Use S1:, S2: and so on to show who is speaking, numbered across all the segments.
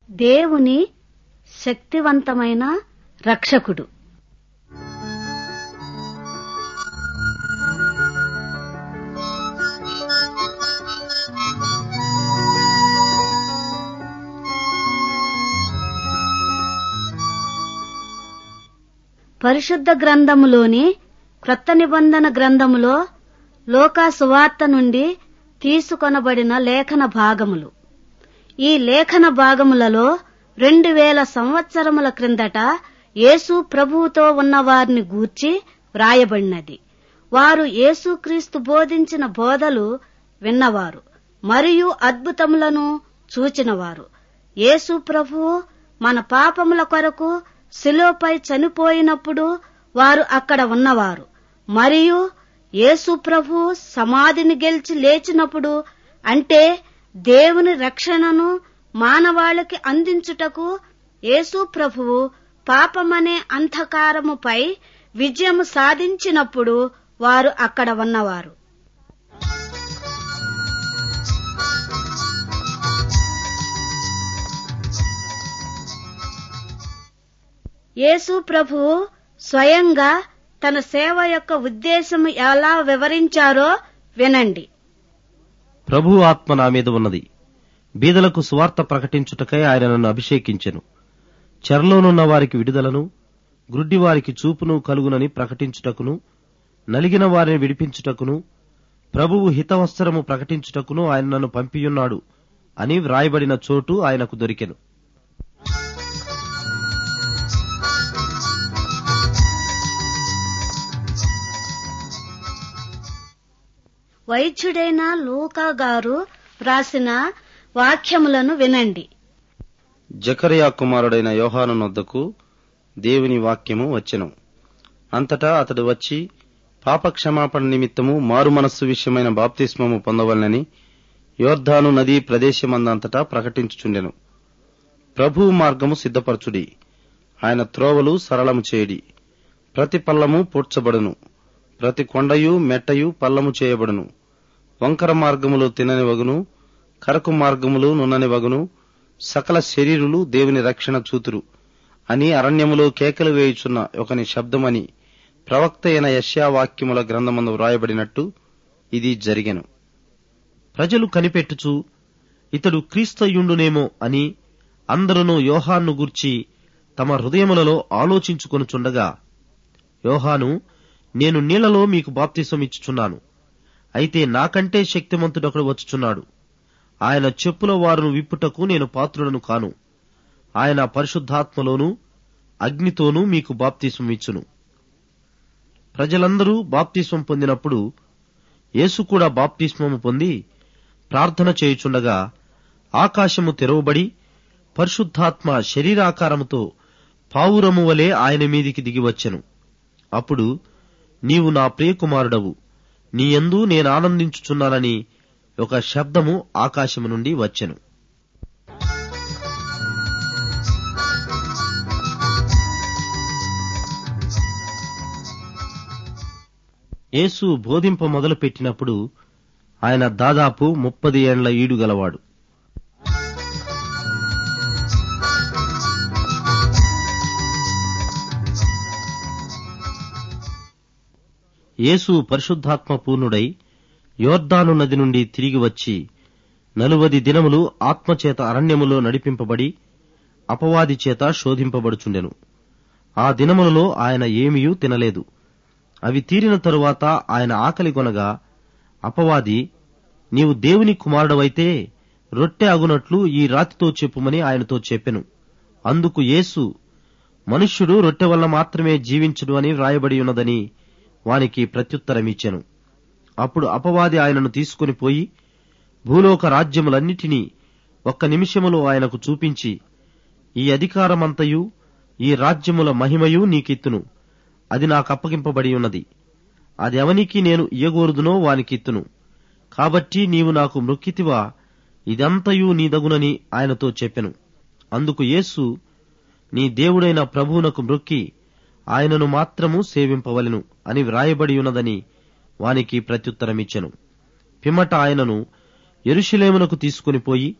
S1: దేవుని శక్తివంతమైన రక్షకుడు పరిశుద్ధ గ్రంథములోని క్రొత్త నిబంధన గ్రంథములో లోకా సువార్త నుండి తీసుకొనబడిన లేఖన భాగములు ఈ లేఖన భాగములలో రెండు వేల సంవత్సరముల క్రిందట యేసు ప్రభువుతో ఉన్నవారిని గూర్చి వ్రాయబడినది వారు యేసుక్రీస్తు బోధించిన బోధలు విన్నవారు మరియు అద్భుతములను చూచినవారు యేసు ప్రభువు మన పాపముల కొరకు శిలోపై చనిపోయినప్పుడు వారు అక్కడ ఉన్నవారు మరియు యేసు ప్రభు సమాధిని గెలిచి లేచినప్పుడు అంటే దేవుని రక్షణను మానవాళికి అందించుటకు యేసు ప్రభువు పాపమనే అంధకారముపై విజయము సాధించినప్పుడు వారు అక్కడ ఉన్నవారు యేసు ప్రభువు స్వయంగా తన సేవ యొక్క ఉద్దేశం ఎలా వివరించారో వినండి
S2: ప్రభు ఆత్మ నా మీద ఉన్నది బీదలకు సువార్త ప్రకటించుటకై ఆయన నన్ను అభిషేకించెను చెరలోనున్న వారికి విడుదలను గ్రుడ్డి వారికి చూపును కలుగునని ప్రకటించుటకును నలిగిన వారిని విడిపించుటకును ప్రభువు హితవస్త్రము ప్రకటించుటకును ఆయన నన్ను పంపియున్నాడు అని వ్రాయబడిన చోటు ఆయనకు దొరికెను
S1: వైద్యుడైన లూకా గారు వ్రాసిన వాక్యములను వినండి
S2: జకరియా కుమారుడైన యోహాను నొద్దకు దేవుని వాక్యము వచ్చెను అంతటా అతడు వచ్చి పాపక్షమాపణ నిమిత్తము మారు మనస్సు విషయమైన బాప్తిస్మము పొందవలనని యోర్ధాను నదీ ప్రదేశమందంతటా ప్రకటించుచుండెను ప్రభువు మార్గము సిద్ధపరచుడి ఆయన త్రోవలు సరళము చేయడి ప్రతి పల్లము పూడ్చబడును ప్రతి కొండయు మెట్టయు పల్లము చేయబడును వంకర మార్గములు తినని వగును కరకు మార్గములు నున్నని వగును సకల శరీరులు దేవుని రక్షణ చూతురు అని అరణ్యములో కేకలు వేయుచున్న ఒకని శబ్దమని ప్రవక్త అయిన యశ్యా వాక్యముల గ్రంథమందు వ్రాయబడినట్టు ఇది జరిగెను ప్రజలు కనిపెట్టుచు ఇతడు క్రీస్తయుండునేమో అని అందరును యోహాను గూర్చి తమ హృదయములలో ఆలోచించుకొనుచుండగా యోహాను నేను నీళ్లలో మీకు బాప్తిసం ఇచ్చుచున్నాను అయితే నాకంటే శక్తిమంతుడొకడు వచ్చుచున్నాడు ఆయన చెప్పుల వారును విప్పుటకు నేను పాత్రుడను కాను ఆయన పరిశుద్ధాత్మలోను అగ్నితోనూ మీకు బాప్తిసం ఇచ్చును ప్రజలందరూ బాప్తిస్మం పొందినప్పుడు యేసు కూడా బాప్తిస్మము పొంది ప్రార్థన చేయుచుండగా ఆకాశము తెరవబడి పరిశుద్ధాత్మ శరీరాకారముతో పావురము వలె ఆయన మీదికి దిగివచ్చెను అప్పుడు నీవు నా ప్రియకుమారుడవు నీయందు నేను ఆనందించుచున్నానని ఒక శబ్దము ఆకాశము నుండి వచ్చెను యేసు బోధింప మొదలుపెట్టినప్పుడు ఆయన దాదాపు ముప్పది ఏండ్ల ఈడు గలవాడు యేసు పరిశుద్ధాత్మ పూర్ణుడై యోర్దాను నది నుండి తిరిగి వచ్చి నలువది దినములు ఆత్మచేత అరణ్యములో నడిపింపబడి అపవాది చేత శోధింపబడుచుండెను ఆ దినములలో ఆయన ఏమియూ తినలేదు అవి తీరిన తరువాత ఆయన ఆకలి కొనగా అపవాది నీవు దేవుని కుమారుడవైతే రొట్టె అగునట్లు ఈ రాతితో చెప్పుమని ఆయనతో చెప్పెను అందుకు యేసు మనుష్యుడు రొట్టె వల్ల మాత్రమే జీవించుడు అని వ్రాయబడి ఉన్నదని వానికి ప్రత్యుత్తరమిచ్చెను అప్పుడు అపవాది ఆయనను తీసుకుని పోయి భూలోక రాజ్యములన్నిటినీ ఒక్క నిమిషములో ఆయనకు చూపించి ఈ అధికారమంతయు ఈ రాజ్యముల మహిమయు నీకిత్తును అది నాకప్పగింపబడి ఉన్నది అది ఎవనికి నేను ఇయ్యగోరుదునో వానికిత్తును కాబట్టి నీవు నాకు మృక్కితివా ఇదంతయు నీదగునని ఆయనతో చెప్పెను అందుకు యేసు నీ దేవుడైన ప్రభువునకు మృక్కి ఆయనను మాత్రము సేవింపవలెను అని వ్రాయబడి ఉన్నదని వానికి ప్రత్యుత్తరమిచ్చెను పిమ్మట ఆయనను ఎరుషలేమునకు తీసుకుని పోయి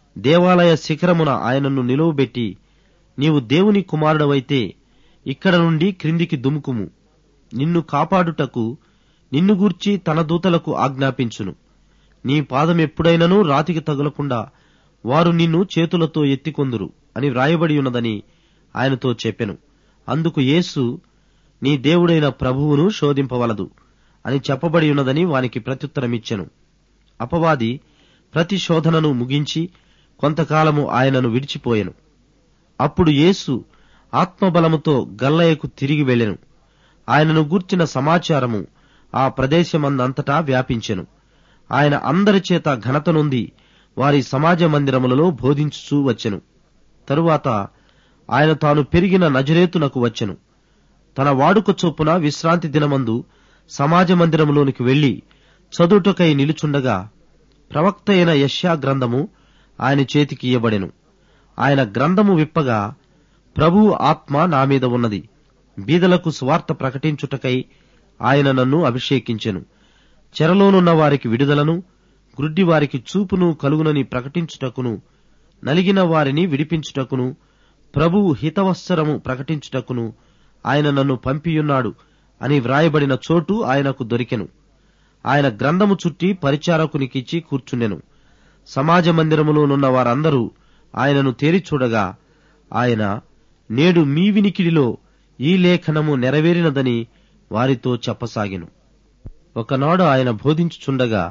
S2: దేవాలయ శిఖరమున ఆయనను నిలువబెట్టి నీవు దేవుని కుమారుడవైతే ఇక్కడ నుండి క్రిందికి దుముకుము నిన్ను కాపాడుటకు నిన్ను గూర్చి తన దూతలకు ఆజ్ఞాపించును నీ పాదమెప్పుడైనను రాతికి తగులకుండా వారు నిన్ను చేతులతో ఎత్తికొందురు అని వ్రాయబడి ఉన్నదని ఆయనతో చెప్పెను అందుకు యేసు నీ దేవుడైన ప్రభువును శోధింపవలదు అని చెప్పబడి ఉన్నదని వానికి ప్రత్యుత్తరమిచ్చెను అపవాది ప్రతి శోధనను ముగించి కొంతకాలము ఆయనను విడిచిపోయెను అప్పుడు యేసు ఆత్మబలముతో గల్లయ్యకు తిరిగి వెళ్ళెను ఆయనను గూర్చిన సమాచారము ఆ ప్రదేశమందంతటా వ్యాపించెను ఆయన అందరి చేత ఘనత నొంది వారి సమాజ మందిరములలో బోధించుచూ వచ్చెను తరువాత ఆయన తాను పెరిగిన నజరేతునకు వచ్చెను తన వాడుక చొప్పున విశ్రాంతి దినమందు సమాజ మందిరములోనికి వెళ్లి చదువుటకై నిలుచుండగా ప్రవక్త అయిన యష్యా గ్రంథము ఆయన చేతికి ఇయ్యబడెను ఆయన గ్రంథము విప్పగా ప్రభువు ఆత్మ నా మీద ఉన్నది బీదలకు స్వార్థ ప్రకటించుటకై ఆయన నన్ను అభిషేకించెను చెరలోనున్న వారికి విడుదలను గ్రుడ్డి వారికి చూపును కలుగునని ప్రకటించుటకును నలిగిన వారిని విడిపించుటకును ప్రభువు హితవత్సరము ప్రకటించుటకును ఆయన నన్ను పంపియున్నాడు అని వ్రాయబడిన చోటు ఆయనకు దొరికెను ఆయన గ్రంథము చుట్టి పరిచారకునికిచ్చి కూర్చున్నెను సమాజ మందిరములోనున్న వారందరూ ఆయనను తేరిచూడగా ఆయన నేడు మీ వినికిడిలో ఈ లేఖనము నెరవేరినదని వారితో చెప్పసాగెను ఒకనాడు ఆయన బోధించుచుండగా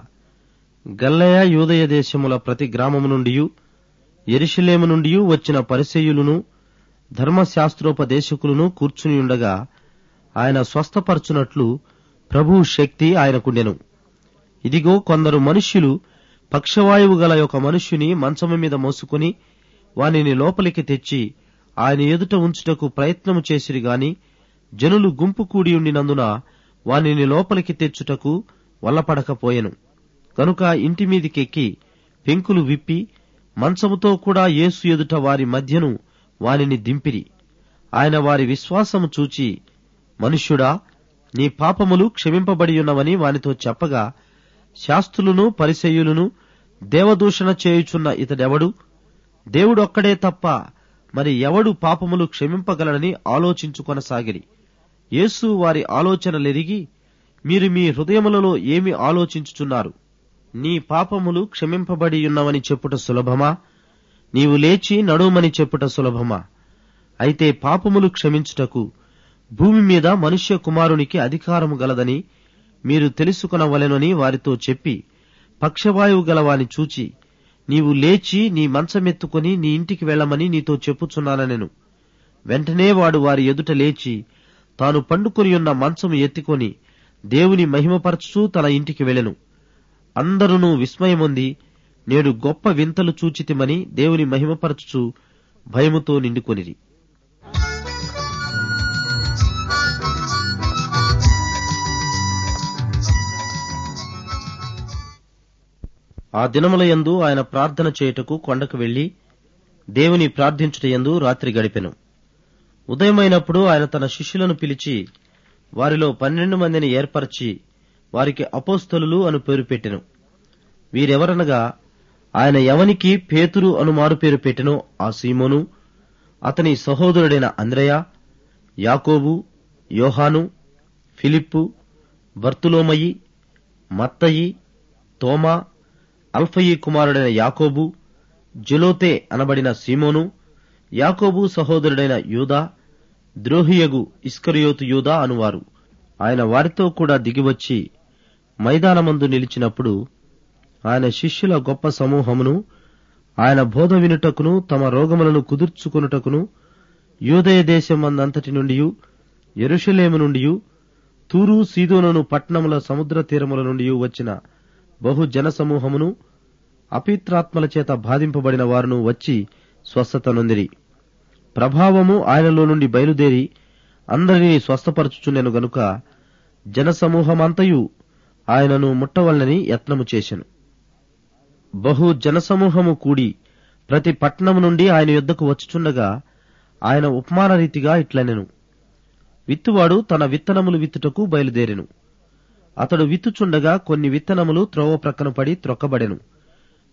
S2: గల్లయ యూదయ దేశముల ప్రతి గ్రామము నుండి ఎరుషలేము నుండి వచ్చిన పరిసెయులను ధర్మశాస్త్రోపదేశకులను కూర్చునియుండగా ఆయన స్వస్థపరచునట్లు ప్రభువు శక్తి ఆయనకుండెను ఇదిగో కొందరు మనుష్యులు పక్షవాయువు గల ఒక మనుష్యుని మంచము మీద మోసుకుని వానిని లోపలికి తెచ్చి ఆయన ఎదుట ఉంచుటకు ప్రయత్నము చేసిరి గాని జనులు గుంపు కూడి ఉండినందున వానిని లోపలికి తెచ్చుటకు వల్లపడకపోయెను కనుక ఇంటి మీదికెక్కి పెంకులు విప్పి మంచముతో కూడా యేసు ఎదుట వారి మధ్యను వానిని దింపిరి ఆయన వారి విశ్వాసము చూచి మనుష్యుడా నీ పాపములు క్షమింపబడియున్నవని వానితో చెప్పగా శాస్త్రులను పరిసయ్యులను దేవదూషణ చేయుచున్న ఇతడెవడు దేవుడొక్కడే తప్ప మరి ఎవడు పాపములు క్షమింపగలడని ఆలోచించుకొనసాగిరి యేసు వారి ఆలోచనలెరిగి మీరు మీ హృదయములలో ఏమి ఆలోచించుచున్నారు నీ పాపములు క్షమింపబడియున్నవని చెప్పుట సులభమా నీవు లేచి నడుమని చెప్పుట సులభమా అయితే పాపములు క్షమించుటకు భూమి మీద మనుష్య కుమారునికి అధికారము గలదని మీరు తెలుసుకొనవలెనని వారితో చెప్పి పక్షవాయువు గలవాని చూచి నీవు లేచి నీ మంచమెత్తుకొని నీ ఇంటికి వెళ్ళమని నీతో చెప్పుచున్నానెను వెంటనే వాడు వారి ఎదుట లేచి తాను పండుకొని ఉన్న మంచము ఎత్తుకొని దేవుని మహిమపరచుచూ తన ఇంటికి వెళ్ళెను అందరునూ విస్మయముంది నేడు గొప్ప వింతలు చూచితిమని దేవుని మహిమపరచుచు భయముతో నిండుకొనిరి ఆ దినముల యందు ఆయన ప్రార్థన చేయుటకు కొండకు వెళ్లి దేవుని ప్రార్థించుట యందు రాత్రి గడిపెను ఉదయమైనప్పుడు ఆయన తన శిష్యులను పిలిచి వారిలో పన్నెండు మందిని ఏర్పరచి వారికి అపోస్తలులు అను పేరు పెట్టెను వీరెవరనగా ఆయన ఎవనికి పేతురు అను మారు పేరు పెట్టెనో ఆ సీమోను అతని సహోదరుడైన అంద్రయ యాకోబు యోహాను ఫిలిప్పు బర్తులోమయి మత్తయి తోమా అల్ఫయి కుమారుడైన యాకోబు జులోతే అనబడిన సీమోను యాకోబు సహోదరుడైన యూదా ద్రోహియగు ఇస్కరియోతు యూదా అనువారు ఆయన వారితో కూడా దిగివచ్చి మైదానమందు నిలిచినప్పుడు ఆయన శిష్యుల గొప్ప సమూహమును ఆయన బోధ వినుటకును తమ రోగములను కుదుర్చుకొనుటకును యూదయ దేశమందంతటి నుండి ఎరుషలేము నుండి తూరు సీదోనను పట్టణముల సముద్ర తీరముల నుండి వచ్చిన బహు జనసమూహమును అపిత్రాత్మల చేత బాధింపబడిన వారును వచ్చి స్వస్థత నొందిరి ప్రభావము ఆయనలో నుండి బయలుదేరి అందరినీ స్వస్థపరచుచుండెను గనుక జనసమూహమంతయు ఆయనను ముట్టవలనని యత్నము చేసెను బహు జనసమూహము కూడి ప్రతి పట్టణము నుండి ఆయన యుద్ధకు వచ్చుచుండగా ఆయన ఉపమాన రీతిగా ఇట్లనెను విత్తువాడు తన విత్తనములు విత్తుటకు బయలుదేరెను అతడు విత్తుచుండగా కొన్ని విత్తనములు త్రోవ ప్రక్కన పడి త్రొక్కబడెను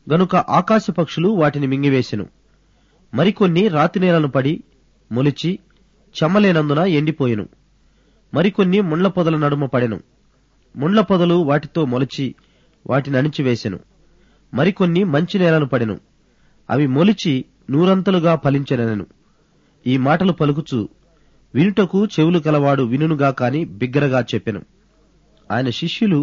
S2: గనుక ఆకాశ పక్షులు వాటిని మింగివేసెను మరికొన్ని రాతి నేలను పడి మొలిచి చెమ్మలేనందున ఎండిపోయెను మరికొన్ని ముండ్ల పొదల నడుమ పడెను ముండ్ల పొదలు వాటితో మొలిచి వాటిని అణిచివేసెను మరికొన్ని మంచి నేలను పడెను అవి మొలిచి నూరంతలుగా ఫలించెనెను ఈ మాటలు పలుకుచు వినుటకు చెవులు కలవాడు వినుగా కాని బిగ్గరగా చెప్పెను ఆయన శిష్యులు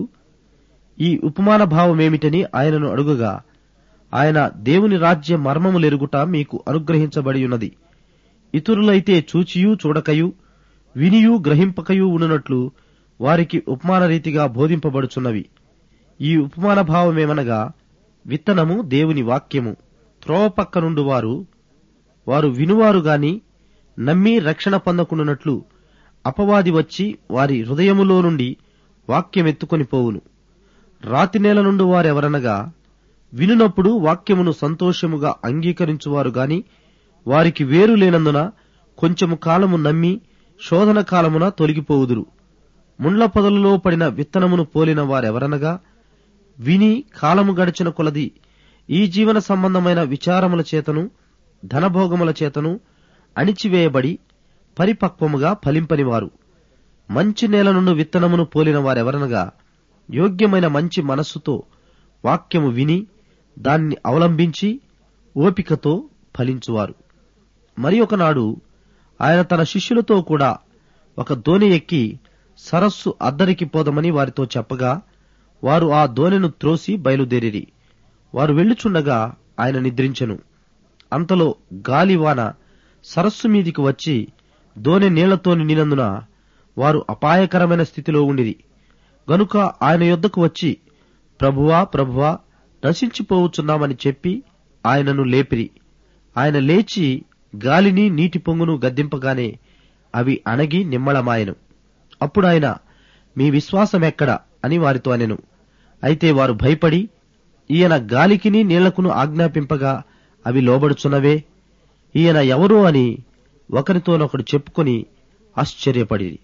S2: ఈ ఉపమాన భావమేమిటని ఆయనను అడుగగా ఆయన దేవుని రాజ్య మర్మములెరుగుట మీకు అనుగ్రహించబడి ఉన్నది ఇతరులైతే చూచియూ చూడకయు వినియు గ్రహింపకయు ఉండునట్లు వారికి ఉపమాన రీతిగా బోధింపబడుచున్నవి ఈ ఉపమాన భావమేమనగా విత్తనము దేవుని వాక్యము త్రోవ పక్క నుండి వారు వారు వినువారు గాని నమ్మి రక్షణ పొందకుండునట్లు అపవాది వచ్చి వారి హృదయములో నుండి వాక్యమెత్తుకొని పోవును రాతి నేల నుండి వారెవరనగా వినునప్పుడు వాక్యమును సంతోషముగా అంగీకరించువారు గాని వారికి వేరు లేనందున కొంచెము కాలము నమ్మి శోధన కాలమున తొలగిపోవుదురు ముండ్ల పొదలలో పడిన విత్తనమును పోలిన వారెవరనగా విని కాలము గడిచిన కొలది ఈ జీవన సంబంధమైన విచారముల చేతను ధనభోగముల చేతను అణిచివేయబడి పరిపక్వముగా ఫలింపనివారు మంచి నేల నుండి విత్తనమును పోలిన వారెవరనగా యోగ్యమైన మంచి మనస్సుతో వాక్యము విని దాన్ని అవలంబించి ఓపికతో ఫలించువారు మరి ఒకనాడు ఆయన తన శిష్యులతో కూడా ఒక దోణి ఎక్కి సరస్సు అద్దరికి పోదమని వారితో చెప్పగా వారు ఆ దోణెను త్రోసి బయలుదేరిరి వారు వెళ్ళుచుండగా ఆయన నిద్రించెను అంతలో గాలివాన సరస్సు మీదికి వచ్చి దోణె నీళ్లతో నిండినందున వారు అపాయకరమైన స్థితిలో ఉండిరి గనుక ఆయన యొద్దకు వచ్చి ప్రభువా ప్రభువా నశించిపోవచ్చున్నామని చెప్పి ఆయనను లేపిరి ఆయన లేచి గాలిని నీటి పొంగును గద్దింపగానే అవి అణగి నిమ్మళమాయెను అప్పుడు ఆయన మీ విశ్వాసమెక్కడ అని వారితో అనెను అయితే వారు భయపడి ఈయన గాలికిని నీళ్లకును ఆజ్ఞాపింపగా అవి లోబడుచున్నవే ఈయన ఎవరు అని ఒకరితోనొకడు చెప్పుకొని ఆశ్చర్యపడిరి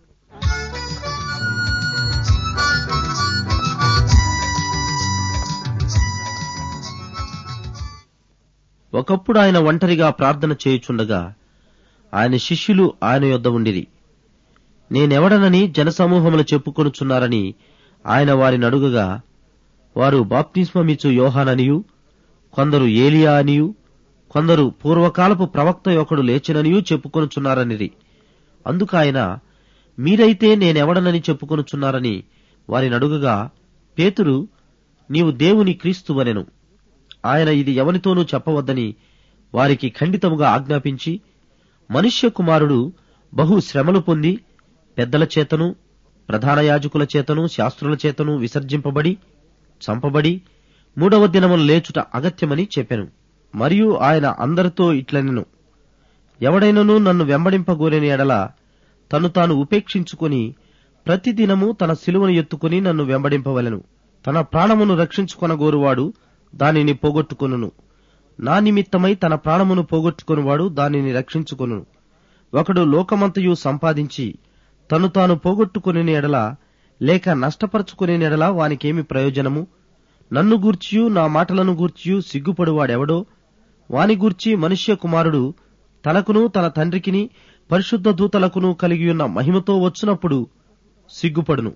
S2: ఒకప్పుడు ఆయన ఒంటరిగా ప్రార్థన చేయుచుండగా ఆయన శిష్యులు ఆయన యొద్ద ఉండిరి నేనెవడనని జనసమూహములు చెప్పుకొనుచున్నారని ఆయన వారిని అడుగగా వారు బాప్తిస్మమిచ్చు యోహాననియు కొందరు ఏలియా అనియు కొందరు పూర్వకాలపు ప్రవక్త ఒకడు లేచిననియూ చెప్పుకొనుచున్నారనిరి అందుకు ఆయన మీరైతే నేనెవడనని చెప్పుకొనుచున్నారని వారిని అడుగగా పేతురు నీవు దేవుని క్రీస్తువనెను ఆయన ఇది ఎవనితోనూ చెప్పవద్దని వారికి ఖండితముగా ఆజ్ఞాపించి మనుష్య కుమారుడు బహు శ్రమలు పొంది పెద్దల చేతను ప్రధాన యాజకుల చేతను శాస్త్రుల చేతను విసర్జింపబడి చంపబడి మూడవ దినమున లేచుట అగత్యమని చెప్పెను మరియు ఆయన అందరితో ఇట్లనెను ఎవడైనను నన్ను వెంబడింపగోరేని ఎడల తను తాను ఉపేక్షించుకొని ప్రతిదినము తన శిలువను ఎత్తుకుని నన్ను వెంబడింపవలెను తన ప్రాణమును రక్షించుకొనగోరువాడు దానిని పోగొట్టుకొనును నా నిమిత్తమై తన ప్రాణమును పోగొట్టుకొనువాడు దానిని రక్షించుకొనును ఒకడు లోకమంతయు సంపాదించి తను తాను పోగొట్టుకుని ఎడల లేక నష్టపరచుకునే ఎడల వానికేమి ప్రయోజనము నన్ను గూర్చియు నా మాటలను గూర్చియు సిగ్గుపడువాడెవడో వాని గూర్చి మనుష్య కుమారుడు తనకును తన తండ్రికిని పరిశుద్ధ దూతలకును కలిగియున్న మహిమతో వచ్చినప్పుడు సిగ్గుపడును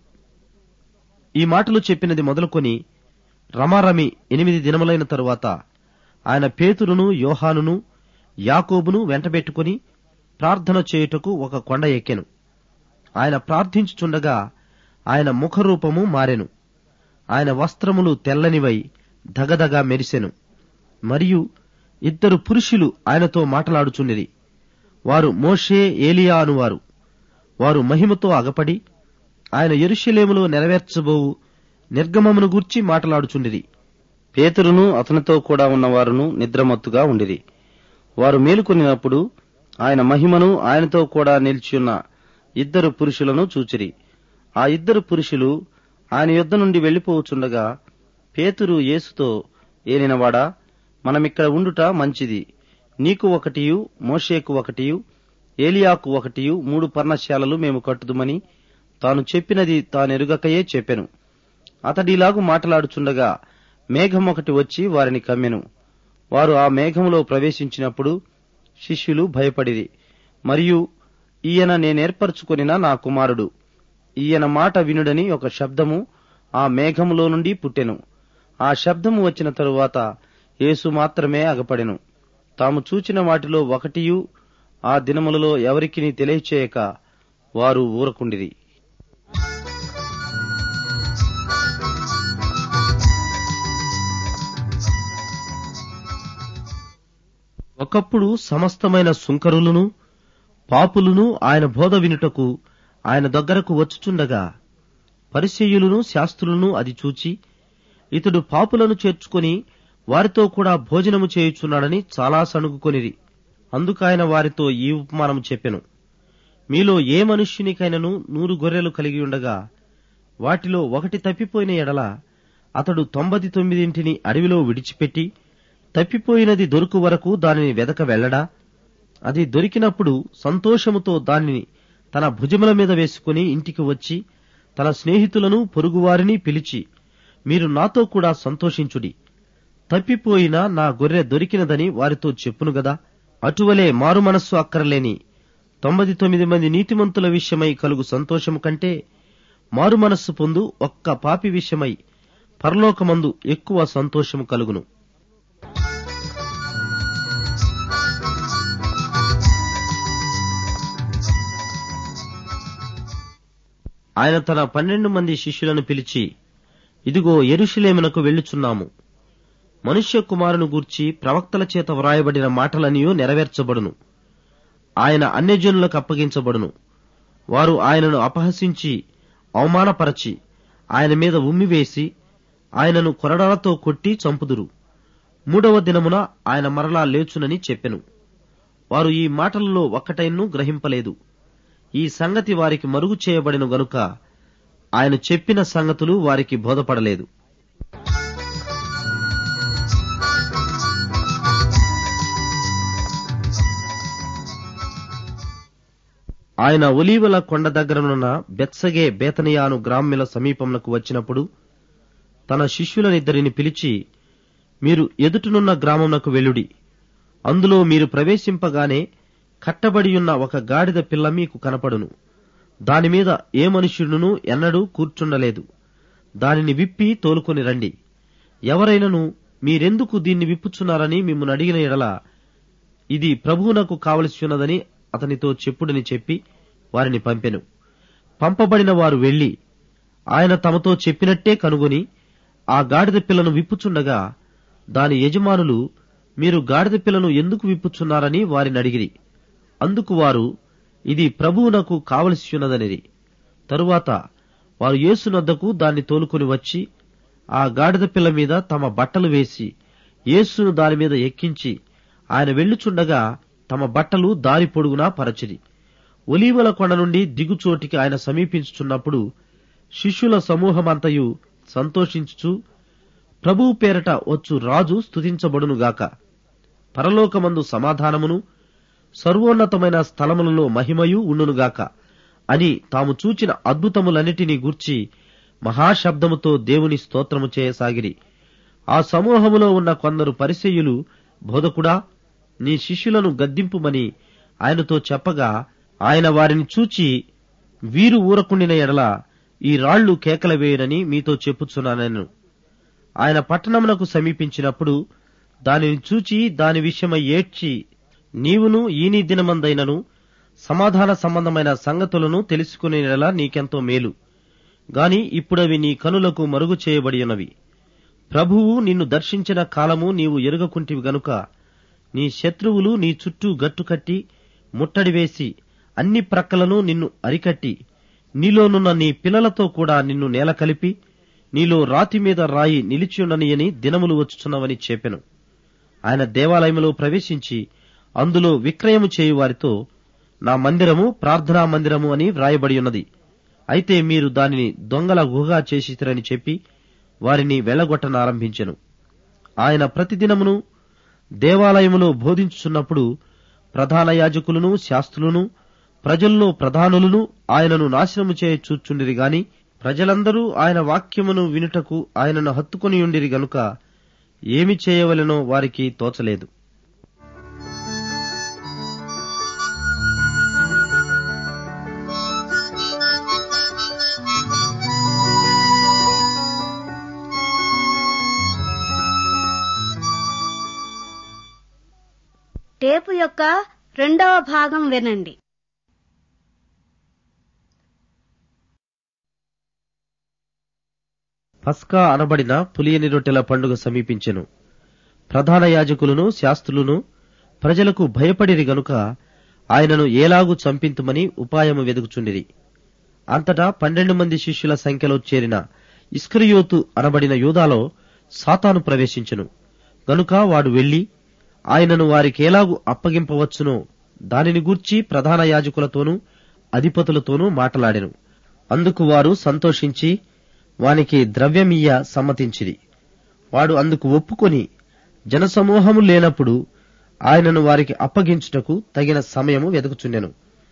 S2: ఈ మాటలు చెప్పినది మొదలుకొని రమారమి ఎనిమిది దినములైన తరువాత ఆయన పేతురును యోహానును యాకోబును వెంటబెట్టుకుని ప్రార్థన చేయుటకు ఒక కొండ ఎక్కెను ఆయన ప్రార్థించుచుండగా ఆయన ముఖరూపము మారెను ఆయన వస్త్రములు తెల్లనివై దగదగా మెరిసెను మరియు ఇద్దరు పురుషులు ఆయనతో మాట్లాడుచుండిరి వారు మోషే ఏలియా అనువారు వారు మహిమతో అగపడి ఆయన ఎరుషలేములో నెరవేర్చబోవు నిర్గమమును గూర్చి మాట్లాడుచుండిరి పేతురును అతనితో కూడా ఉన్నవారును నిద్రమత్తుగా ఉండిరి వారు మేలుకొనినప్పుడు ఆయన మహిమను ఆయనతో కూడా నిలిచియున్న ఇద్దరు పురుషులను చూచిరి ఆ ఇద్దరు పురుషులు ఆయన యుద్ధ నుండి వెళ్లిపోవచుండగా పేతురు యేసుతో ఏలినవాడా మనమిక్కడ ఉండుట మంచిది నీకు ఒకటియు మోషేకు ఒకటియు ఏలియాకు ఒకటియు మూడు పర్ణశాలలు మేము కట్టుదుమని తాను చెప్పినది తానెరుగకయే చెప్పెను అతడిలాగు మాట్లాడుచుండగా
S3: మేఘం ఒకటి వచ్చి వారిని కమ్మెను వారు ఆ మేఘములో ప్రవేశించినప్పుడు శిష్యులు భయపడిరి మరియు ఈయన నేనేర్పరచుకొనిన నా కుమారుడు ఈయన మాట వినుడని ఒక శబ్దము ఆ మేఘములో నుండి పుట్టెను ఆ శబ్దము వచ్చిన తరువాత యేసు మాత్రమే అగపడెను తాము చూచిన వాటిలో ఒకటియు ఆ దినములలో ఎవరికిని తెలియచేయక వారు ఊరకుండిరి
S2: ఒకప్పుడు సమస్తమైన సుంకరులను పాపులను ఆయన బోధ వినుటకు ఆయన దగ్గరకు వచ్చుచుండగా పరిసెయులను శాస్త్రులను అది చూచి ఇతడు పాపులను చేర్చుకొని వారితో కూడా భోజనము చేయుచున్నాడని చాలా సణుగుకొనిరి అందుకాయన వారితో ఈ ఉపమానము చెప్పెను మీలో ఏ మనుష్యునికైనను నూరు గొర్రెలు కలిగి ఉండగా వాటిలో ఒకటి తప్పిపోయిన ఎడల అతడు తొంభది తొమ్మిదింటిని అడవిలో విడిచిపెట్టి తప్పిపోయినది దొరుకు వరకు దానిని వెదక వెళ్ళడా అది దొరికినప్పుడు సంతోషముతో దానిని తన భుజముల మీద వేసుకుని ఇంటికి వచ్చి తన స్నేహితులను పొరుగువారిని పిలిచి మీరు నాతో కూడా సంతోషించుడి తప్పిపోయిన నా గొర్రె దొరికినదని వారితో చెప్పును గదా అటువలే మారు మనస్సు అక్కరలేని తొంభది తొమ్మిది మంది నీతిమంతుల విషయమై కలుగు సంతోషము కంటే మారు మనస్సు పొందు ఒక్క పాపి విషయమై పరలోకమందు ఎక్కువ సంతోషము కలుగును ఆయన తన పన్నెండు మంది శిష్యులను పిలిచి ఇదిగో ఎరుషులేమునకు వెళ్ళుచున్నాము మనుష్య కుమారుని గూర్చి ప్రవక్తల చేత వ్రాయబడిన మాటలనియో నెరవేర్చబడును ఆయన అన్యజనులకు అప్పగించబడును వారు ఆయనను అపహసించి అవమానపరచి ఆయన మీద ఉమ్మివేసి ఆయనను కొరడాలతో కొట్టి చంపుదురు మూడవ దినమున ఆయన మరలా లేచునని చెప్పెను వారు ఈ మాటలలో ఒక్కటైనను గ్రహింపలేదు ఈ సంగతి వారికి మరుగు చేయబడిన గనుక ఆయన చెప్పిన సంగతులు వారికి బోధపడలేదు ఆయన ఒలీవల కొండ దగ్గరనున్న బెత్సగే బేతనియాను గ్రామ్యుల సమీపంలకు వచ్చినప్పుడు తన శిష్యులనిద్దరిని పిలిచి మీరు ఎదుటనున్న గ్రామమునకు వెళ్ళుడి అందులో మీరు ప్రవేశింపగానే కట్టబడియున్న ఒక గాడిద పిల్ల మీకు కనపడును దానిమీద ఏ మనుష్యుడును ఎన్నడూ కూర్చుండలేదు దానిని విప్పి తోలుకొని రండి ఎవరైనను మీరెందుకు దీన్ని విప్పుచున్నారని మిమ్మల్ని అడిగిన ఎడల ఇది ప్రభువునకు కావలసి ఉన్నదని అతనితో చెప్పుడని చెప్పి వారిని పంపెను పంపబడిన వారు వెళ్లి ఆయన తమతో చెప్పినట్టే కనుగొని ఆ గాడిద పిల్లను విప్పుచుండగా దాని యజమానులు మీరు గాడిద పిల్లను ఎందుకు విప్పుచున్నారని వారిని అడిగిరి అందుకు వారు ఇది ప్రభువునకు కావలసి ఉన్నదనిది తరువాత వారు యేసునొద్దకు దాన్ని తోలుకొని వచ్చి ఆ గాడిద పిల్ల మీద తమ బట్టలు వేసి యేసును దాని మీద ఎక్కించి ఆయన వెళ్ళుచుండగా తమ బట్టలు దారి పొడుగునా పరచిరి ఒలీవల కొండ నుండి దిగుచోటికి ఆయన సమీపించుచున్నప్పుడు శిష్యుల సమూహమంతయు సంతోషించుచు ప్రభువు పేరట వచ్చు రాజు స్తుతించబడునుగాక పరలోకమందు సమాధానమును సర్వోన్నతమైన స్థలములలో మహిమయు ఉండునుగాక అని తాము చూచిన అద్భుతములన్నిటినీ గూర్చి మహాశబ్దముతో దేవుని స్తోత్రము చేయసాగిరి ఆ సమూహములో ఉన్న కొందరు పరిసెయులు బోధకుడా నీ శిష్యులను గద్దింపుమని ఆయనతో చెప్పగా ఆయన వారిని చూచి వీరు ఊరకుండిన ఎడల ఈ రాళ్లు కేకల వేయనని మీతో చెప్పుచున్నానను ఆయన పట్టణమునకు సమీపించినప్పుడు దానిని చూచి దాని విషయమై ఏడ్చి నీవును ఈని దినమందైనను సమాధాన సంబంధమైన సంగతులను తెలుసుకునేలా నీకెంతో మేలు గాని ఇప్పుడవి నీ కనులకు మరుగు చేయబడి ఉన్నవి ప్రభువు నిన్ను దర్శించిన కాలము నీవు ఎరుగకుంటివి గనుక నీ శత్రువులు నీ చుట్టూ గట్టుకట్టి ముట్టడి వేసి అన్ని ప్రక్కలను నిన్ను అరికట్టి నీలోనున్న నీ పిల్లలతో కూడా నిన్ను నేల కలిపి నీలో రాతి మీద రాయి నిలిచియుండనియని దినములు వచ్చుచున్నవని చెప్పెను ఆయన దేవాలయములో ప్రవేశించి అందులో విక్రయము చేయు వారితో నా మందిరము ప్రార్థనా మందిరము అని వ్రాయబడి ఉన్నది అయితే మీరు దానిని దొంగల గుహగా చేసిరని చెప్పి వారిని వెళ్లగొట్టనారంభించెను ఆయన ప్రతిదినమును దేవాలయములో బోధించుచున్నప్పుడు ప్రధాన యాజకులను శాస్త్రులను ప్రజల్లో ప్రధానులను ఆయనను నాశనము చేయ చూచుండిరి గాని ప్రజలందరూ ఆయన వాక్యమును వినుటకు ఆయనను హత్తుకొనియుండిరి గనుక ఏమి చేయవలెనో వారికి తోచలేదు
S1: టేపు యొక్క రెండవ భాగం వినండి
S2: పస్కా అనబడిన పులియని రొట్టెల పండుగ సమీపించెను ప్రధాన యాజకులను శాస్త్రులను ప్రజలకు భయపడిరి గనుక ఆయనను ఏలాగు చంపింతుమని ఉపాయము వెదుకుచుండిరి అంతటా పన్నెండు మంది శిష్యుల సంఖ్యలో చేరిన ఇస్కరియోతు అనబడిన యూదాలో సాతాను ప్రవేశించెను గనుక వాడు వెళ్లి ఆయనను వారికేలాగు అప్పగింపవచ్చునో దానిని గూర్చి ప్రధాన యాజకులతోనూ అధిపతులతోనూ మాటలాడెను అందుకు వారు సంతోషించి వానికి ద్రవ్యమియ్య సమ్మతించిరి వాడు అందుకు ఒప్పుకొని జనసమూహము లేనప్పుడు ఆయనను వారికి అప్పగించుటకు తగిన సమయము వెతుకుచుండెను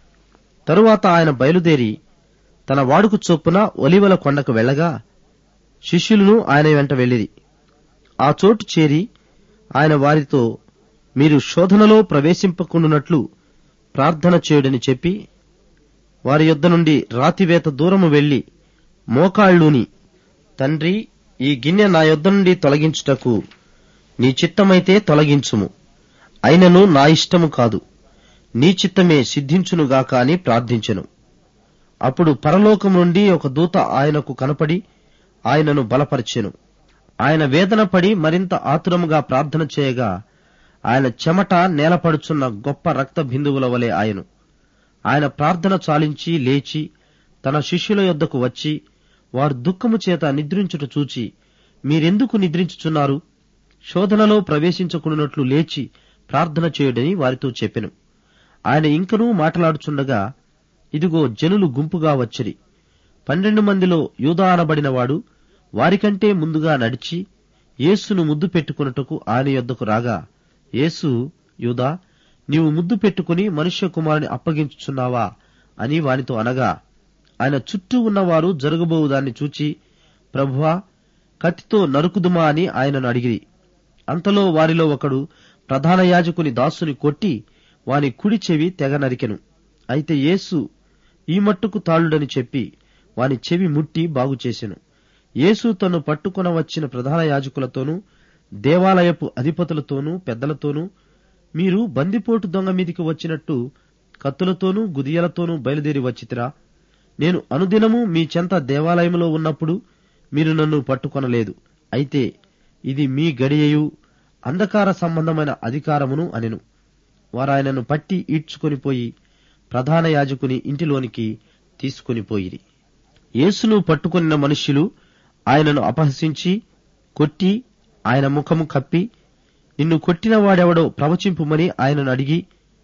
S2: తరువాత ఆయన బయలుదేరి తన వాడుకు చొప్పున ఒలివల కొండకు వెళ్ళగా శిష్యులను ఆయన వెంట వెళ్ళిరి ఆ చోటు చేరి ఆయన వారితో మీరు శోధనలో ప్రవేశింపకుండునట్లు ప్రార్థన చేయుడని చెప్పి వారి యొద్ద నుండి రాతివేత దూరము వెళ్లి మోకాళ్ళూని తండ్రి ఈ గిన్నె నా యొద్ద నుండి తొలగించుటకు నీ చిత్తమైతే తొలగించుము అయినను నా ఇష్టము కాదు నీ చిత్తమే సిద్ధించునుగాక అని ప్రార్థించెను అప్పుడు పరలోకం నుండి ఒక దూత ఆయనకు కనపడి ఆయనను బలపరిచెను ఆయన వేదన పడి మరింత ఆతురముగా ప్రార్థన చేయగా ఆయన చెమట నేలపడుచున్న గొప్ప రక్త బిందువుల వలె ఆయను ఆయన ప్రార్థన చాలించి లేచి తన శిష్యుల యొద్దకు వచ్చి వారు దుఃఖము చేత నిద్రించుట చూచి మీరెందుకు నిద్రించుచున్నారు శోధనలో ప్రవేశించకున్నట్లు లేచి ప్రార్థన చేయుడని వారితో చెప్పెను ఆయన ఇంకనూ మాట్లాడుచుండగా ఇదిగో జనులు గుంపుగా వచ్చిరి పన్నెండు మందిలో యూదా అనబడినవాడు వారికంటే ముందుగా నడిచి యేసును ముద్దు పెట్టుకున్నట్టుకు ఆయన యొద్దకు రాగా యేసు యూదా నీవు ముద్దు పెట్టుకుని మనుష్య కుమారుని అప్పగించుచున్నావా అని వానితో అనగా ఆయన చుట్టూ ఉన్నవారు జరగబోవు దాన్ని చూచి ప్రభువా కత్తితో నరుకుదుమా అని ఆయనను అడిగిరి అంతలో వారిలో ఒకడు ప్రధాన యాజకుని దాసుని కొట్టి వాని కుడి చెవి తెగ నరికెను అయితే యేసు ఈ మట్టుకు తాళుడని చెప్పి వాని చెవి ముట్టి బాగుచేసెను యేసు తను పట్టుకొన వచ్చిన ప్రధాన యాజకులతోనూ దేవాలయపు అధిపతులతోనూ పెద్దలతోనూ మీరు బందిపోటు దొంగ మీదికి వచ్చినట్టు కత్తులతోనూ గుదియలతోనూ బయలుదేరి వచ్చితిరా నేను అనుదినము మీ చెంత దేవాలయములో ఉన్నప్పుడు మీరు నన్ను పట్టుకొనలేదు అయితే ఇది మీ గడియయు అంధకార సంబంధమైన అధికారమును అనెను వారాయనను పట్టి ఈడ్చుకొని పోయి ప్రధాన యాజకుని ఇంటిలోనికి తీసుకొని పోయిరి యేసును పట్టుకొనిన మనుష్యులు ఆయనను అపహసించి కొట్టి ఆయన ముఖము కప్పి నిన్ను కొట్టిన వాడెవడో ప్రవచింపుమని ఆయనను అడిగి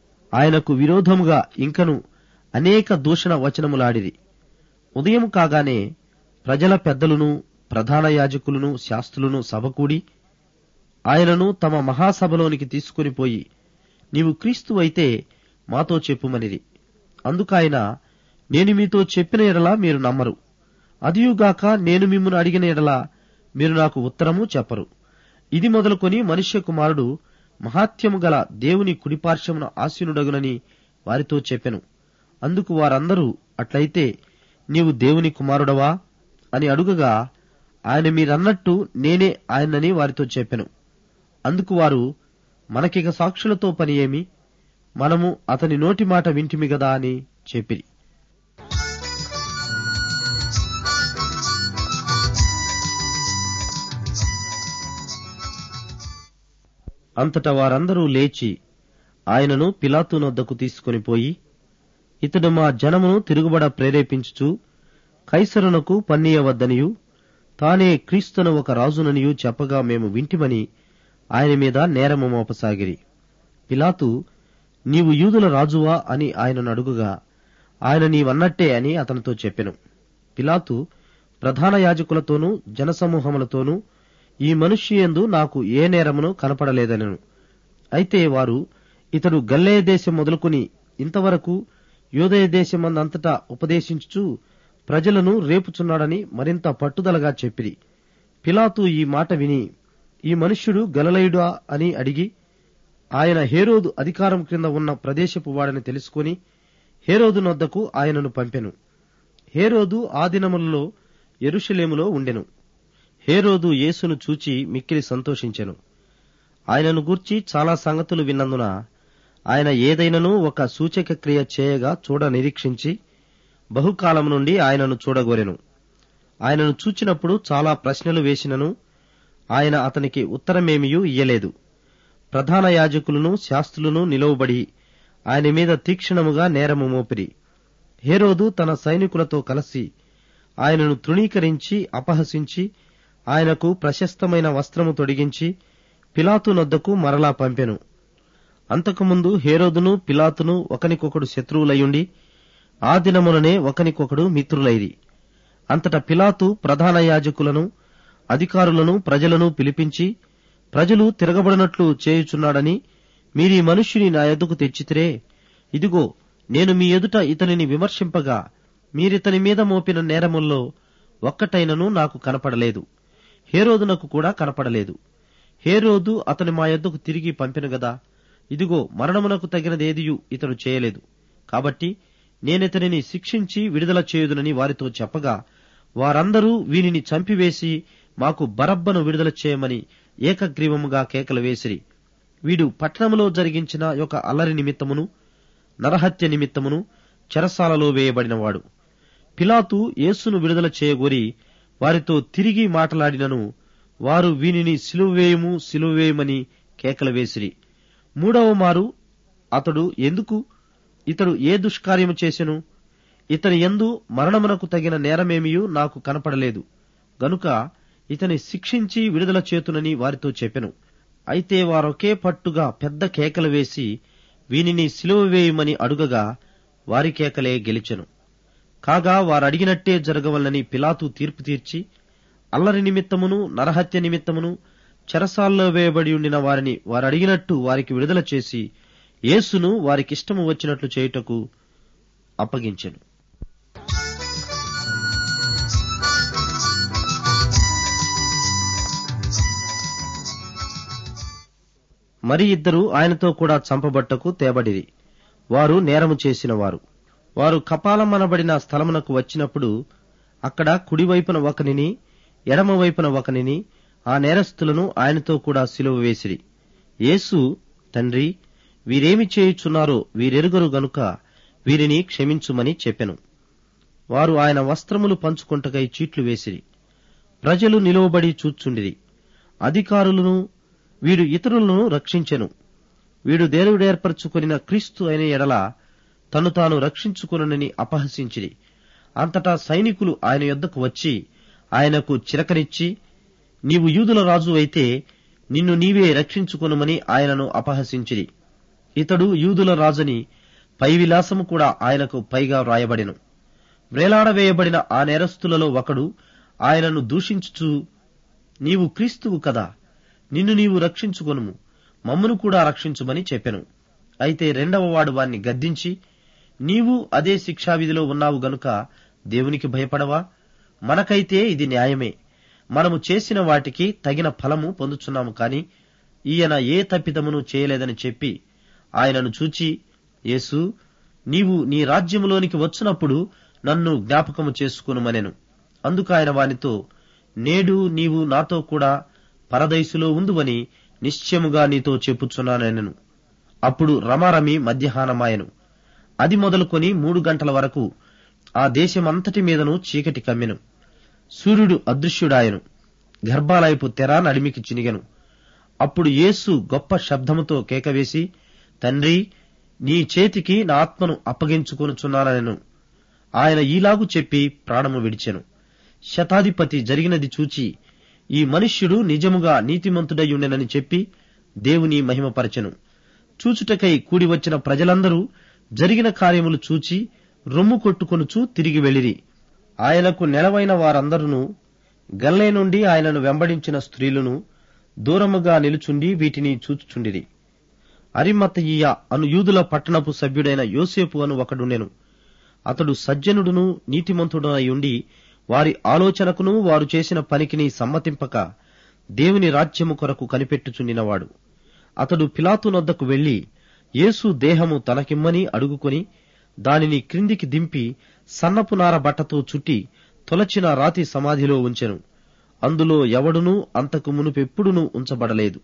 S2: ఆయనకు విరోధముగా ఇంకను అనేక దూషణ వచనములాడిరి ఉదయం కాగానే ప్రజల పెద్దలను ప్రధాన యాజకులను శాస్త్రులను సభకూడి ఆయనను తమ మహాసభలోనికి తీసుకుని పోయి నీవు క్రీస్తు అయితే మాతో చెప్పుమనిది అందుకాయన నేను మీతో చెప్పిన ఎడలా మీరు నమ్మరు అదియుగాక నేను మిమ్మను అడిగిన ఎడలా మీరు నాకు ఉత్తరము చెప్పరు ఇది మొదలుకొని మనుష్య కుమారుడు మహాత్యము గల దేవుని కుడిపార్శ్వమున ఆసీనుడగునని వారితో చెప్పెను అందుకు వారందరూ అట్లయితే నీవు దేవుని కుమారుడవా అని అడుగగా ఆయన మీరన్నట్టు నేనే ఆయనని వారితో చెప్పెను అందుకు వారు మనకిక సాక్షులతో పని ఏమి మనము అతని నోటి మాట వింటిమి గదా అని చెప్పిరి అంతటా వారందరూ లేచి ఆయనను పిలాతునొద్దకు తీసుకొని పోయి ఇతడు మా జనమును తిరుగుబడ ప్రేరేపించుచు కైసరునకు పన్నీయవద్దనియు తానే క్రీస్తును ఒక రాజుననియు చెప్పగా మేము వింటిమని ఆయన మీద నేరము మోపసాగిరి పిలాతు నీవు యూదుల రాజువా అని ఆయనను అడుగుగా ఆయన నీవన్నట్టే అని అతనితో చెప్పెను పిలాతు ప్రధాన యాజకులతోనూ జనసమూహములతోనూ ఈ మనుష్యందు నాకు ఏ నేరమును కనపడలేదనెను అయితే వారు ఇతడు గల్లేయ దేశం మొదలుకొని ఇంతవరకు యోదయ దేశమందంతటా ఉపదేశించుచు
S3: ప్రజలను రేపుచున్నాడని మరింత పట్టుదలగా చెప్పిరి పిలాతు ఈ మాట విని ఈ మనుష్యుడు గలలయుడా అని అడిగి ఆయన హేరోదు అధికారం క్రింద ఉన్న ప్రదేశపు వాడని తెలుసుకుని హేరోదు నొద్దకు ఆయనను పంపెను హేరోదు ఆ దినములలో ఎరుషలేములో ఉండెను హేరోదు యేసును చూచి మిక్కిలి సంతోషించెను ఆయనను గూర్చి చాలా సంగతులు విన్నందున ఆయన ఏదైనను ఒక సూచక క్రియ చేయగా చూడ నిరీక్షించి బహుకాలం నుండి ఆయనను చూడగోరెను ఆయనను చూచినప్పుడు చాలా ప్రశ్నలు వేసినను ఆయన అతనికి ఉత్తరమేమియూ ఇయ్యలేదు ప్రధాన యాజకులను శాస్త్రులను నిలువబడి ఆయన మీద తీక్షణముగా నేరము మోపిరి హేరోదు తన సైనికులతో కలిసి ఆయనను తృణీకరించి అపహసించి ఆయనకు ప్రశస్తమైన వస్త్రము తొడిగించి పిలాతు నొద్దకు మరలా పంపెను అంతకుముందు హేరోదును పిలాతును ఒకనికొకడు శత్రువులయుండి ఆ దినముననే ఒకనికొకడు మిత్రులైరి అంతట పిలాతు ప్రధాన యాజకులను అధికారులను ప్రజలను పిలిపించి ప్రజలు తిరగబడినట్లు చేయుచున్నాడని మీరీ మనుష్యుని నా ఎదుకు తెచ్చితిరే ఇదిగో నేను మీ ఎదుట ఇతనిని విమర్శింపగా మీరితని మీద మోపిన నేరముల్లో ఒక్కటైనను నాకు కనపడలేదు హేరోదునకు కూడా కనపడలేదు హేరోదు అతని మా యొద్దకు తిరిగి పంపిన గదా ఇదిగో మరణమునకు తగినదేదియు ఇతడు చేయలేదు కాబట్టి నేనితనిని శిక్షించి విడుదల చేయుదునని వారితో చెప్పగా వారందరూ వీనిని చంపివేసి మాకు బరబ్బను విడుదల చేయమని ఏకగ్రీవముగా కేకలు వేసిరి వీడు పట్టణములో జరిగించిన యొక్క అల్లరి నిమిత్తమును నరహత్య నిమిత్తమును చెరసాలలో వేయబడినవాడు పిలాతు యేసును విడుదల చేయగోరి వారితో తిరిగి మాటలాడినను వారు వీనిని సిలువేయము సిలువేయమని కేకలు వేసిరి మూడవ మారు అతడు ఎందుకు ఇతడు ఏ దుష్కార్యము చేసెను ఇతని ఎందు మరణమునకు తగిన నేరమేమియూ నాకు కనపడలేదు గనుక ఇతని శిక్షించి విడుదల చేతునని వారితో చెప్పెను అయితే వారొకే పట్టుగా పెద్ద కేకలు వేసి వీనిని సిలువ వేయమని అడుగగా వారి కేకలే గెలిచెను కాగా వారడిగినట్టే జరగవలనని పిలాతు తీర్పు తీర్చి అల్లరి నిమిత్తమును నరహత్య నిమిత్తమును చెరసాల్లో వేయబడి ఉండిన వారిని వారడిగినట్టు వారికి విడుదల చేసి యేసును వారికిష్టము వచ్చినట్లు చేయుటకు అప్పగించెను మరి ఇద్దరు ఆయనతో కూడా చంపబట్టకు తేబడిరి వారు నేరము చేసిన వారు వారు కపాలమనబడిన స్థలమునకు వచ్చినప్పుడు అక్కడ కుడివైపున ఒకనిని ఎడమ వైపున ఒకనిని ఆ నేరస్తులను ఆయనతో కూడా సిలువ వేసిరి యేసు తండ్రి వీరేమి చేయుచున్నారో వీరెరుగరు గనుక వీరిని క్షమించుమని చెప్పెను వారు ఆయన వస్త్రములు పంచుకొంటకై చీట్లు వేసిరి ప్రజలు నిలువబడి చూచుండిరి అధికారులను వీడు ఇతరులను రక్షించెను వీడు దేవుడేర్పరచుకొనిన క్రీస్తు అయిన ఎడల తను తాను రక్షించుకొనని అపహసించిరి అంతటా సైనికులు ఆయన యొద్దకు వచ్చి ఆయనకు చిరకనిచ్చి నీవు యూదుల రాజు అయితే నిన్ను నీవే రక్షించుకొనుమని ఆయనను అపహసించిరి ఇతడు యూదుల రాజుని పై విలాసము కూడా ఆయనకు పైగా వ్రాయబడెను వ్రేలాడవేయబడిన ఆ నేరస్తులలో ఒకడు ఆయనను దూషించుచు నీవు క్రీస్తువు కదా నిన్ను నీవు రక్షించుకొనుము మమ్మను కూడా రక్షించుమని చెప్పెను అయితే రెండవ వాడు వాణ్ణి గద్దించి నీవు అదే శిక్షావిధిలో ఉన్నావు గనుక దేవునికి భయపడవా మనకైతే ఇది న్యాయమే మనము చేసిన వాటికి తగిన ఫలము పొందుచున్నాము కాని ఈయన ఏ తప్పిదమును చేయలేదని చెప్పి ఆయనను చూచి యేసు నీవు నీ రాజ్యములోనికి వచ్చినప్పుడు నన్ను జ్ఞాపకము చేసుకునుమనెను అందుకు ఆయన వానితో నేడు నీవు నాతో కూడా పరదైసులో ఉందువని నిశ్చయముగా నీతో చెప్పుచున్నానెను అప్పుడు రమారమి మధ్యాహ్నమాయను అది మొదలుకొని మూడు గంటల వరకు ఆ దేశమంతటి మీదను చీకటి కమ్మెను సూర్యుడు అదృశ్యుడాయను గర్భాలయపు తెర నడిమికి చినిగెను అప్పుడు యేసు గొప్ప శబ్దముతో కేకవేసి తండ్రి నీ చేతికి నా ఆత్మను అప్పగించుకొనుచున్నానెను ఆయన ఈలాగు చెప్పి ప్రాణము విడిచెను శతాధిపతి జరిగినది చూచి ఈ మనుష్యుడు నిజముగా నీతిమంతుడయ్యుండెనని చెప్పి దేవుని మహిమపరచెను చూచుటకై కూడి వచ్చిన ప్రజలందరూ జరిగిన కార్యములు చూచి రొమ్ము కొట్టుకొనుచు తిరిగి వెళ్ళిరి ఆయనకు నెలవైన వారందరూ గల్లే నుండి ఆయనను వెంబడించిన స్త్రీలను దూరముగా నిలుచుండి వీటిని చూచుచుండిరి అరిమతయ్య అను యూదుల పట్టణపు సభ్యుడైన యోసేపు అను ఒకడుండెను
S2: అతడు సజ్జనుడును నీతిమంతుడునై ఉండి వారి ఆలోచనకును వారు చేసిన పనికిని సమ్మతింపక దేవుని రాజ్యము కొరకు కనిపెట్టుచుండినవాడు అతడు పిలాతునొద్దకు వెళ్లి యేసు దేహము తనకిమ్మని అడుగుకొని దానిని క్రిందికి దింపి సన్నపు నార బట్టతో చుట్టి తొలచిన రాతి సమాధిలో ఉంచెను అందులో ఎవడునూ అంతకు మునుపెప్పుడునూ ఉంచబడలేదు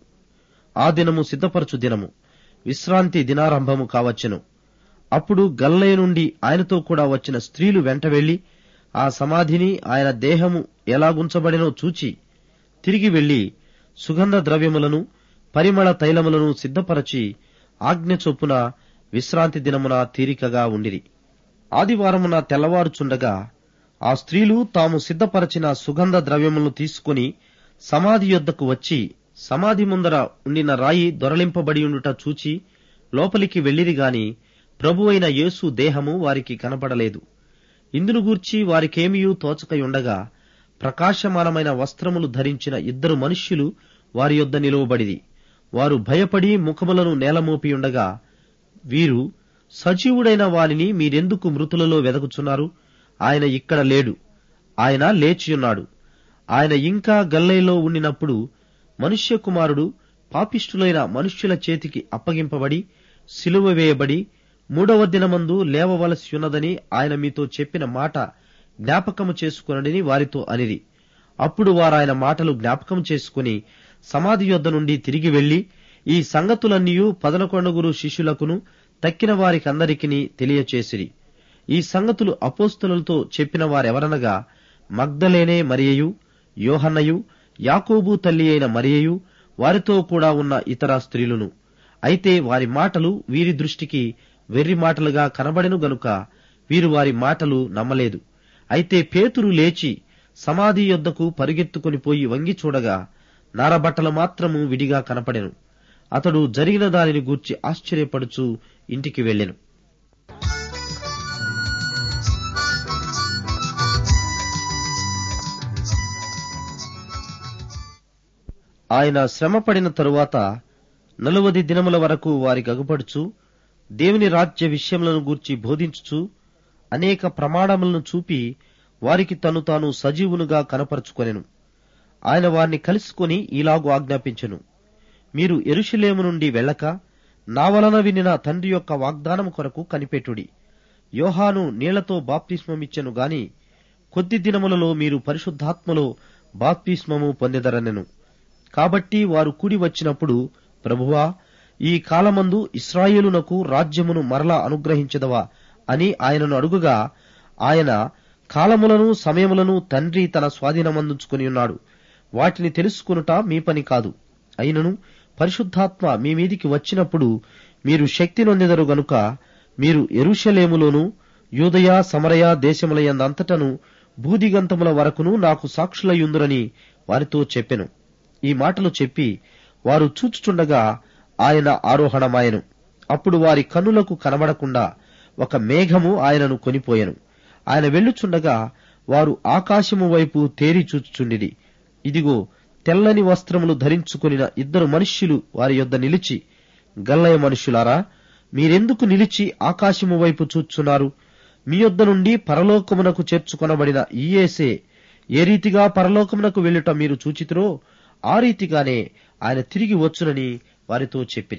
S2: ఆ దినము సిద్ధపరచు దినము విశ్రాంతి దినారంభము కావచ్చెను అప్పుడు గల్లయ నుండి ఆయనతో కూడా వచ్చిన స్త్రీలు వెంట వెళ్లి ఆ సమాధిని ఆయన దేహము ఎలాగుంచబడినో చూచి తిరిగి వెళ్లి సుగంధ ద్రవ్యములను పరిమళ తైలములను సిద్ధపరచి ఆజ్ఞ చొప్పున విశ్రాంతి దినమున తీరికగా ఉండిరి ఆదివారమున తెల్లవారుచుండగా ఆ స్త్రీలు తాము సిద్ధపరచిన సుగంధ ద్రవ్యములను తీసుకుని సమాధి యొద్దకు వచ్చి సమాధి ముందర ఉండిన రాయి దొరలింపబడి ఉండుట చూచి లోపలికి వెళ్లిరి గాని ప్రభు అయిన యేసు దేహము వారికి కనపడలేదు ఇందును గూర్చి వారికేమియూ తోచకయుండగా ప్రకాశమానమైన వస్త్రములు ధరించిన ఇద్దరు మనుష్యులు వారి యొద్ద నిలువబడిది వారు భయపడి ముఖములను నేలమోపియుండగా వీరు సజీవుడైన వానిని మీరెందుకు మృతులలో వెదకుచున్నారు ఆయన ఇక్కడ లేడు ఆయన లేచియున్నాడు ఆయన ఇంకా గల్లైలో ఉండినప్పుడు మనుష్య కుమారుడు పాపిష్టులైన మనుష్యుల చేతికి అప్పగింపబడి సిలువ వేయబడి మూడవ దినమందు లేవవలసి ఉన్నదని ఆయన మీతో చెప్పిన మాట జ్ఞాపకము చేసుకునడని వారితో అనిది అప్పుడు వారాయన మాటలు జ్ఞాపకం చేసుకుని సమాధి యొద్ద నుండి తిరిగి వెళ్లి ఈ సంగతులన్నీయూ పదనకొండగురు శిష్యులకును తక్కిన వారికందరికిని తెలియచేసిరి ఈ సంగతులు అపోస్తలులతో చెప్పిన వారెవరనగా మగ్ధలేనే మరియయు యోహన్నయు యాకోబు తల్లి అయిన మరియయు వారితో కూడా ఉన్న ఇతర స్త్రీలును అయితే వారి మాటలు వీరి దృష్టికి వెర్రి మాటలుగా కనబడెను గనుక వీరు వారి మాటలు నమ్మలేదు అయితే పేతురు లేచి సమాధి యొద్దకు పరుగెత్తుకుని పోయి వంగి చూడగా నారబట్టలు మాత్రము విడిగా కనపడెను అతడు జరిగిన దానిని గూర్చి ఆశ్చర్యపడుచు ఇంటికి వెళ్ళెను ఆయన శ్రమపడిన తరువాత నలువది దినముల వరకు వారికి అగుపడుచు దేవుని రాజ్య విషయములను గూర్చి బోధించుచు అనేక ప్రమాణములను చూపి వారికి తను తాను సజీవునుగా కనపరుచుకొనెను ఆయన వారిని కలుసుకొని ఈలాగు ఆజ్ఞాపించెను మీరు ఎరుషలేము నుండి వెళ్ళక నా వలన వినిన తండ్రి యొక్క వాగ్దానము కొరకు కనిపెట్టుడి యోహాను నీళ్లతో బాప్తిస్మమిచ్చెను గాని కొద్ది దినములలో మీరు పరిశుద్ధాత్మలో బాప్తిస్మము పొందెదరనెను కాబట్టి వారు కూడి వచ్చినప్పుడు ప్రభువా ఈ కాలమందు ఇస్రాయేలునకు రాజ్యమును మరలా అనుగ్రహించదవా అని ఆయనను అడుగుగా ఆయన కాలములను సమయములను తండ్రి తన స్వాధీనమందుంచుకుని ఉన్నాడు వాటిని తెలుసుకునుట మీ పని కాదు అయినను పరిశుద్ధాత్మ మీ మీదికి వచ్చినప్పుడు మీరు శక్తి నొందెదరు గనుక మీరు ఎరుషలేములోను యూదయ సమరయ దేశములయందంతటను భూదిగంతముల వరకును నాకు సాక్షులయ్యుందురని వారితో చెప్పెను ఈ మాటలు చెప్పి వారు చూచుచుండగా ఆయన ఆరోహణమాయెను అప్పుడు వారి కన్నులకు కనబడకుండా ఒక మేఘము ఆయనను కొనిపోయెను ఆయన వెళ్ళుచుండగా వారు ఆకాశము వైపు తేరి చూచుచుండిరి ఇదిగో తెల్లని వస్త్రములు ధరించుకొనిన ఇద్దరు మనుష్యులు వారి యొద్ద నిలిచి గల్లయ మనుష్యులారా మీరెందుకు నిలిచి ఆకాశము వైపు చూచున్నారు మీ యొద్ద నుండి పరలోకమునకు చేర్చుకొనబడిన ఈయేసే ఏ రీతిగా పరలోకమునకు వెళ్ళుట మీరు చూచితిరో ఆ రీతిగానే ఆయన తిరిగి వచ్చునని వారితో చెప్పిరి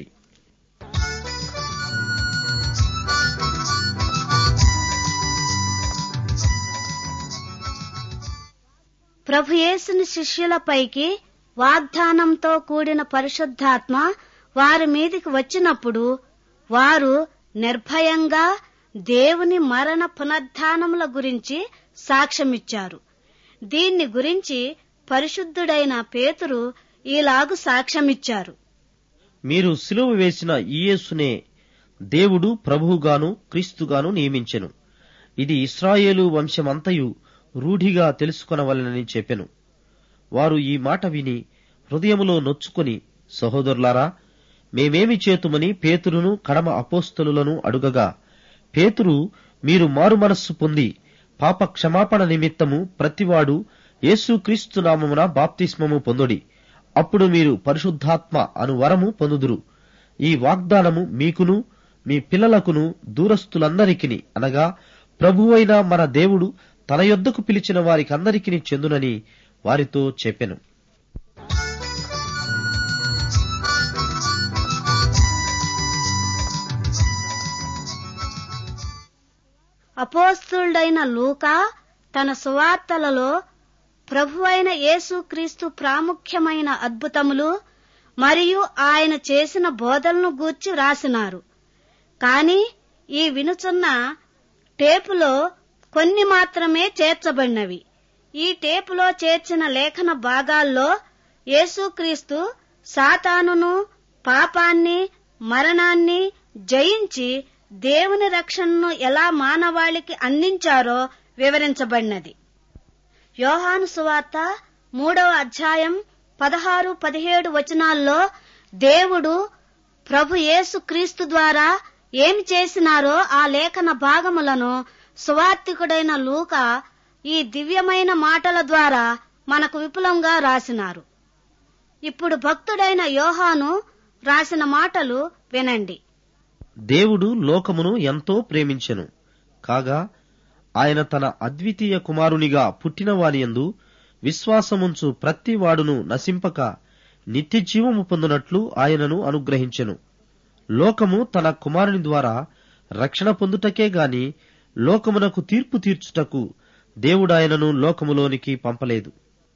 S1: ప్రభు యేసుని శిష్యులపైకి వాగ్దానంతో కూడిన పరిశుద్ధాత్మ వారి మీదికి వచ్చినప్పుడు వారు నిర్భయంగా దేవుని మరణ పునర్ధానముల గురించి సాక్ష్యమిచ్చారు దీన్ని గురించి పరిశుద్ధుడైన పేతురు ఈలాగు సాక్ష్యమిచ్చారు
S2: మీరు సిలువ వేసిన ఈయేసునే దేవుడు ప్రభువుగాను క్రీస్తుగాను నియమించెను ఇది ఇస్రాయేలు వంశమంతయు రూఢిగా తెలుసుకొనవలెనని చెప్పెను వారు ఈ మాట విని హృదయములో నొచ్చుకొని సహోదరులారా మేమేమి చేతుమని పేతురును కడమ అపోస్తలులను అడుగగా పేతురు మీరు మారుమనస్సు పొంది పాప క్షమాపణ నిమిత్తము ప్రతివాడు యేసుక్రీస్తు నామమున బాప్తిస్మము పొందుడి అప్పుడు మీరు పరిశుద్ధాత్మ అను వరము పొందుదురు ఈ వాగ్దానము మీకును మీ పిల్లలకును దూరస్తులందరికిని అనగా ప్రభువైన మన దేవుడు తన యొద్దకు పిలిచిన వారికందరికీ చెందునని వారితో చెప్పెను
S1: అపోస్తుడైన లూకా తన సువార్తలలో ప్రభువైన యేసుక్రీస్తు ప్రాముఖ్యమైన అద్భుతములు మరియు ఆయన చేసిన బోధలను గూర్చి రాసినారు కాని ఈ వినుచున్న టేపులో కొన్ని మాత్రమే చేర్చబడినవి ఈ టేపులో చేర్చిన లేఖన భాగాల్లో యేసుక్రీస్తు సాతానును పాపాన్ని మరణాన్ని జయించి దేవుని రక్షణను ఎలా మానవాళికి అందించారో వివరించబడినది యోహాను సువార్త మూడవ అధ్యాయం పదహారు పదిహేడు వచనాల్లో దేవుడు ప్రభు యేసు క్రీస్తు ద్వారా ఏమి చేసినారో ఆ లేఖన భాగములను సువార్తికుడైన లూక ఈ దివ్యమైన మాటల ద్వారా మనకు విపులంగా రాసినారు ఇప్పుడు భక్తుడైన యోహాను రాసిన మాటలు వినండి
S2: దేవుడు లోకమును ఎంతో ప్రేమించెను కాగా ఆయన తన అద్వితీయ కుమారునిగా పుట్టిన వానియందు విశ్వాసముంచు ప్రతి వాడును నశింపక నిత్య జీవము పొందునట్లు ఆయనను అనుగ్రహించెను లోకము తన కుమారుని ద్వారా రక్షణ పొందుటకే గాని లోకమునకు తీర్పు తీర్చుటకు దేవుడాయనను లోకములోనికి పంపలేదు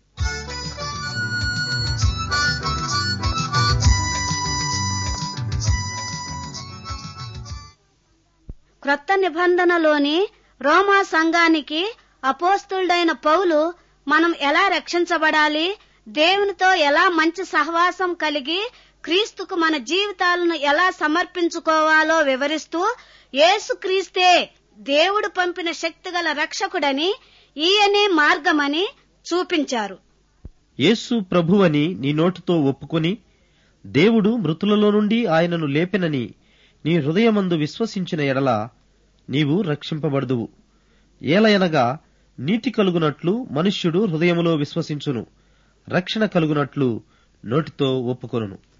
S1: క్రొత్త నిబంధనలోని రోమా సంఘానికి అపోస్తుడైన పౌలు మనం ఎలా రక్షించబడాలి దేవునితో ఎలా మంచి సహవాసం కలిగి క్రీస్తుకు మన జీవితాలను ఎలా సమర్పించుకోవాలో వివరిస్తూ యేసుక్రీస్తే దేవుడు పంపిన శక్తిగల రక్షకుడని ఈయనే మార్గమని చూపించారు
S2: యేసు ప్రభువని నీ నోటితో ఒప్పుకొని దేవుడు మృతులలో నుండి ఆయనను లేపెనని నీ హృదయమందు విశ్వసించిన ఎడల నీవు రక్షింపబడుదువు ఏలయనగా నీతి కలుగునట్లు మనుష్యుడు హృదయములో విశ్వసించును రక్షణ కలుగునట్లు నోటితో ఒప్పుకొనును